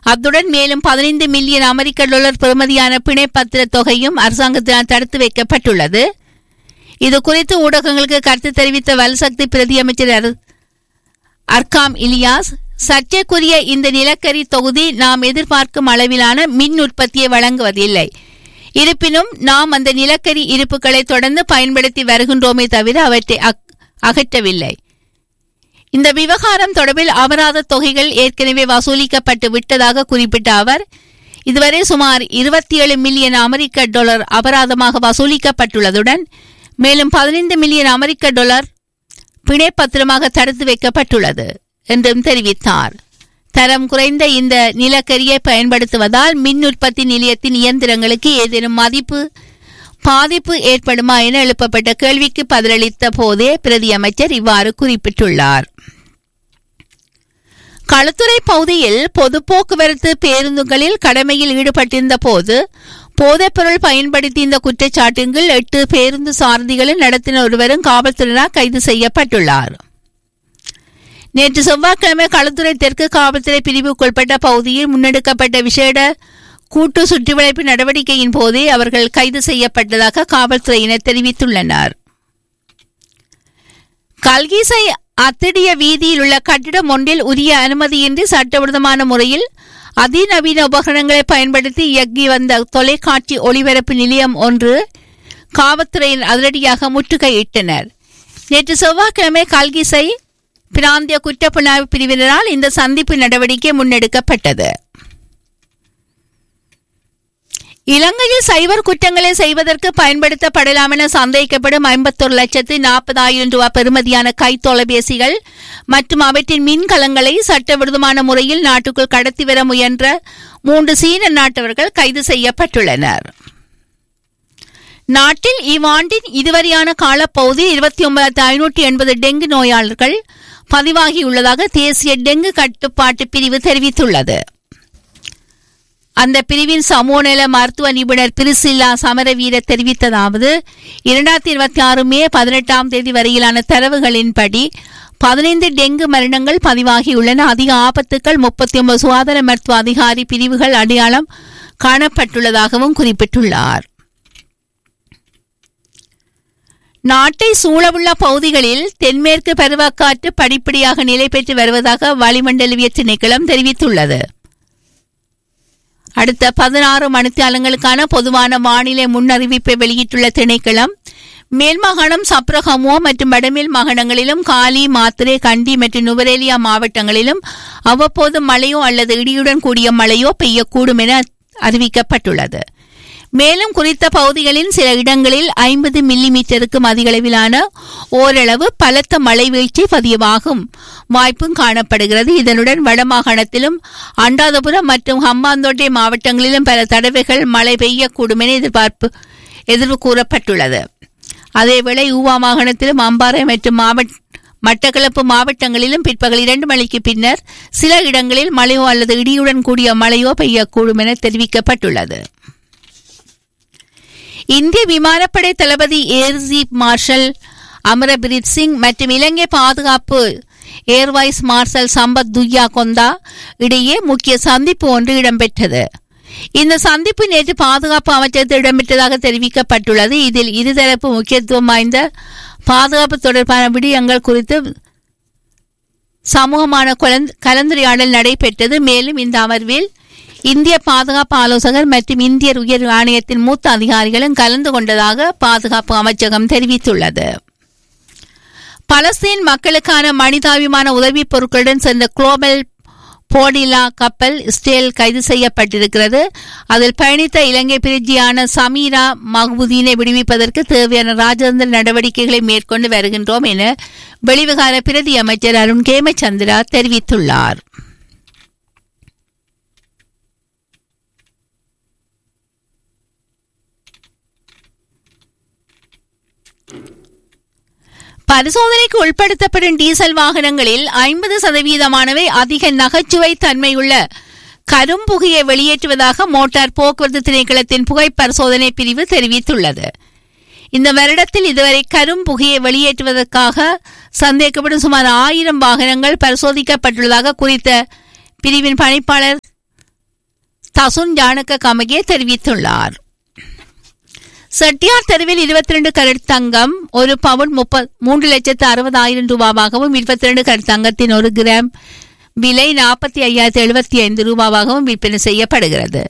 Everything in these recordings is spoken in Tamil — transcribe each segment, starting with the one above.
அத்துடன் மேலும் பதினைந்து மில்லியன் அமெரிக்க டாலர் பெறுமதியான பிணை பத்திர தொகையும் அரசாங்கத்தினால் தடுத்து வைக்கப்பட்டுள்ளது இது குறித்து ஊடகங்களுக்கு கருத்து தெரிவித்த வல்சக்தி பிரதி அமைச்சர் அர்- அர்காம் இலியாஸ் சர்ச்சைக்குரிய இந்த நிலக்கரி தொகுதி நாம் எதிர்பார்க்கும் அளவிலான மின் உற்பத்தியை வழங்குவதில்லை இருப்பினும் நாம் அந்த நிலக்கரி இருப்புகளை தொடர்ந்து பயன்படுத்தி வருகின்றோமே தவிர அவற்றை அக்- அகற்றவில்லை இந்த விவகாரம் தொடர்பில் அபராத தொகைகள் ஏற்கனவே வசூலிக்கப்பட்டு விட்டதாக குறிப்பிட்ட அவர் இதுவரை சுமார் இருபத்தி ஏழு மில்லியன் அமெரிக்க டாலர் அபராதமாக வசூலிக்கப்பட்டுள்ளதுடன் மேலும் பதினைந்து மில்லியன் அமெரிக்க டாலர் பிணை பத்திரமாக தடுத்து வைக்கப்பட்டுள்ளது என்றும் தெரிவித்தார் தரம் குறைந்த இந்த நிலக்கரியை பயன்படுத்துவதால் மின் உற்பத்தி நிலையத்தின் இயந்திரங்களுக்கு ஏதேனும் மதிப்பு பாதிப்பு ஏற்படுமா என எழுப்பப்பட்ட கேள்விக்கு பதிலளித்த போதே பிரதி அமைச்சர் இவ்வாறு குறிப்பிட்டுள்ளார் களுத்துறை பகுதியில் பொது போக்குவரத்து பேருந்துகளில் கடமையில் ஈடுபட்டிருந்த போது போதைப்பொருள் பயன்படுத்தி இந்த குற்றச்சாட்டின் கீழ் எட்டு பேருந்து சாரதிகளின் நடத்தினர் ஒருவரும் காவல்துறையினர் கைது செய்யப்பட்டுள்ளார் நேற்று செவ்வாய்க்கிழமை களுத்துறை தெற்கு காவல்துறை பிரிவுக்குட்பட்ட பகுதியில் முன்னெடுக்கப்பட்ட விசேட கூட்டு சுற்றிவளைப்பு நடவடிக்கையின் போதே அவர்கள் கைது செய்யப்பட்டதாக காவல்துறையினர் தெரிவித்துள்ளனர் கல்கிசை அத்திடிய வீதியில் உள்ள கட்டிடம் ஒன்றில் உரிய அனுமதியின்றி சட்டவிரோதமான முறையில் அதிநவீன உபகரணங்களை பயன்படுத்தி இயக்கி வந்த தொலைக்காட்சி ஒளிபரப்பு நிலையம் ஒன்று காவல்துறையின் அதிரடியாக முற்றுகையிட்டனர் நேற்று செவ்வாய்க்கிழமை கல்கிசை பிராந்திய குற்றப்புலனாய்வு பிரிவினரால் இந்த சந்திப்பு நடவடிக்கை முன்னெடுக்கப்பட்டது இலங்கையில் சைபர் குற்றங்களை செய்வதற்கு பயன்படுத்தப்படலாம் என சந்தேகிக்கப்படும் ஐம்பத்தொரு லட்சத்து நாற்பதாயிரம் ரூபாய் பெறுமதியான கை தொலைபேசிகள் மற்றும் அவற்றின் மின்கலங்களை சட்டவிரோதமான முறையில் நாட்டுக்குள் கடத்தி வர முயன்ற மூன்று சீன நாட்டவர்கள் கைது செய்யப்பட்டுள்ளனர் நாட்டில் இவ்வாண்டின் இதுவரையான காலப்பகுதியில் இருபத்தி ஒன்பதாயிரத்தி ஐநூற்றி எண்பது டெங்கு நோயாளர்கள் பதிவாகியுள்ளதாக தேசிய டெங்கு கட்டுப்பாட்டு பிரிவு தெரிவித்துள்ளது அந்த பிரிவின் சமூக நல மருத்துவ நிபுணர் பிரிசில்லா சமரவீர தெரிவித்ததாவது இரண்டாயிரத்தி இருபத்தி ஆறு மே பதினெட்டாம் தேதி வரையிலான தரவுகளின்படி பதினைந்து டெங்கு மரணங்கள் பதிவாகியுள்ளன அதிக ஆபத்துக்கள் முப்பத்தி ஒன்பது சுகாதார மருத்துவ அதிகாரி பிரிவுகள் அடையாளம் காணப்பட்டுள்ளதாகவும் குறிப்பிட்டுள்ளார் நாட்டை சூழவுள்ள பகுதிகளில் தென்மேற்கு பருவக்காற்று படிப்படியாக நிலை பெற்று வருவதாக வளிமண்டலவிய திணைக்களம் தெரிவித்துள்ளது அடுத்த பதினாறு மணித்தியாலங்களுக்கான பொதுவான வானிலை முன்னறிவிப்பை வெளியிட்டுள்ள திணைக்களம் மேல் மாகாணம் சப்ரகமுவோ மற்றும் வடமேல் மாகாணங்களிலும் காலி மாத்திரை கண்டி மற்றும் நுவரேலியா மாவட்டங்களிலும் அவ்வப்போது மழையோ அல்லது இடியுடன் கூடிய மழையோ பெய்யக்கூடும் என அறிவிக்கப்பட்டுள்ளது மேலும் குறித்த பகுதிகளின் சில இடங்களில் ஐம்பது மில்லி மீட்டருக்கும் அதிகளவிலான ஓரளவு பலத்த மழை வீழ்ச்சி பதிவாகும் வாய்ப்பும் காணப்படுகிறது இதனுடன் வடமாகாணத்திலும் அண்டாதபுரம் மற்றும் ஹம்பாந்தோட்டை மாவட்டங்களிலும் பல தடவைகள் மழை பெய்யக்கூடும் என எதிர்பார்ப்பு எதிர்வு கூறப்பட்டுள்ளது அதேவேளை ஊவா மாகாணத்திலும் அம்பாறை மற்றும் மாவட்ட மட்டக்களப்பு மாவட்டங்களிலும் பிற்பகல் இரண்டு மணிக்கு பின்னர் சில இடங்களில் மழையோ அல்லது இடியுடன் கூடிய மழையோ பெய்யக்கூடும் என தெரிவிக்கப்பட்டுள்ளது இந்திய விமானப்படை தளபதி air chief marshal Amarpreet Singh மற்றும் இலங்கை பாதுகாப்பு air vice marshal Sampath Thuyacontha இடையே முக்கிய சந்திப்பு ஒன்று இடம்பெற்றது இந்த சந்திப்பு நேற்று பாதுகாப்பு அமைச்சகத்தில் இடம்பெற்றதாக தெரிவிக்கப்பட்டுள்ளது இதில் இருதரப்பு முக்கியத்துவம் வாய்ந்த பாதுகாப்பு தொடர்பான விடயங்கள் குறித்து சமூகமான கலந்து- கலந்துரையாடல் நடைபெற்றது மேலும் இந்த அமர்வில் இந்திய பாதுகாப்பு ஆலோசகர் மற்றும் இந்திய உயர் ஆணையத்தின் மூத்த அதிகாரிகளும் கலந்து கொண்டதாக பாதுகாப்பு அமைச்சகம் தெரிவித்துள்ளது பலஸ்தீன் மக்களுக்கான மனிதாபிமான உதவிப் பொருட்களுடன் சென்ற குளோபல் போடிலா கப்பல் இஸ்ரேல் கைது செய்யப்பட்டிருக்கிறது அதில் பயணித்த இலங்கை பிரஜியான சமீரா மஹ்பூதீனை விடுவிப்பதற்கு தேவையான ராஜதந்திர நடவடிக்கைகளை மேற்கொண்டு வருகின்றோம் என வெளிவிகார பிரதி அமைச்சர் அருண் கேமச்சந்திரா தெரிவித்துள்ளார் பரிசோதனைக்கு உட்படுத்தப்படும் டீசல் வாகனங்களில் ஐம்பது சதவீதமானவை அதிக நகைச்சுவை தன்மையுள்ள கரும்புகையை வெளியேற்றுவதாக மோட்டார் போக்குவரத்து திணைக்களத்தின் புகை பரிசோதனை பிரிவு தெரிவித்துள்ளது இந்த வருடத்தில் இதுவரை கரும்புகையை வெளியேற்றுவதற்காக சந்தேகப்படும் சுமார் ஆயிரம் வாகனங்கள் பரிசோதிக்கப்பட்டுள்ளதாக குறித்த பிரிவின் பணிப்பாளர் தசுன் ஜானக கமகே தெரிவித்துள்ளார் செட்டியார் தெருவில் இருபத்தி ரெண்டு கரட் தங்கம் ஒரு பவுன் முப்ப மூன்று லட்சத்து அறுபதாயிரம் ரூபாவாகவும் இருபத்தி ரெண்டு கரட் தங்கத்தின் ஒரு கிராம் விலை நாற்பத்தி ஐயாயிரத்தி எழுபத்தி ஐந்து ரூபாவாகவும் விற்பனை செய்யப்படுகிறது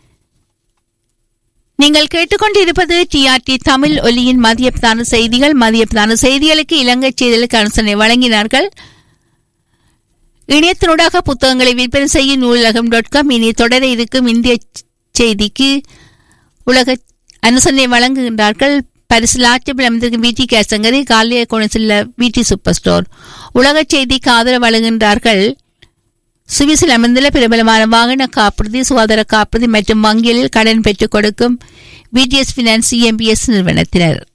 நீங்கள் கேட்டுக்கொண்டிருப்பது டிஆர்டி தமிழ் ஒலியின் மதிய பிரதான செய்திகள் மதிய பிரதான செய்திகளுக்கு இலங்கை செய்திகளுக்கு அனுசரணை வழங்கினார்கள் இணையத்தினூடாக புத்தகங்களை விற்பனை செய்யும் நூலகம் டாட் காம் இனி தொடர இருக்கும் இந்திய செய்திக்கு உலக அனுசரணை வழங்குகின்றார்கள் பரிசில் ஆட்சியில் அமைந்திருக்கும் விடி கேசங்கரி காலிய குணசில் விடி சூப்பர் ஸ்டோர் உலக செய்திக்கு ஆதரவு வழங்குகின்றார்கள் சுவிஸில் அமைந்துள்ள பிரபலமான வாகன காப்புறுதி சுகாதார காப்புறுதி மற்றும் வங்கிகளில் கடன் பெற்றுக் கொடுக்கும் விடிஎஸ் பினான்ஸ் எம்பிஎஸ் நிறுவனத்தினர்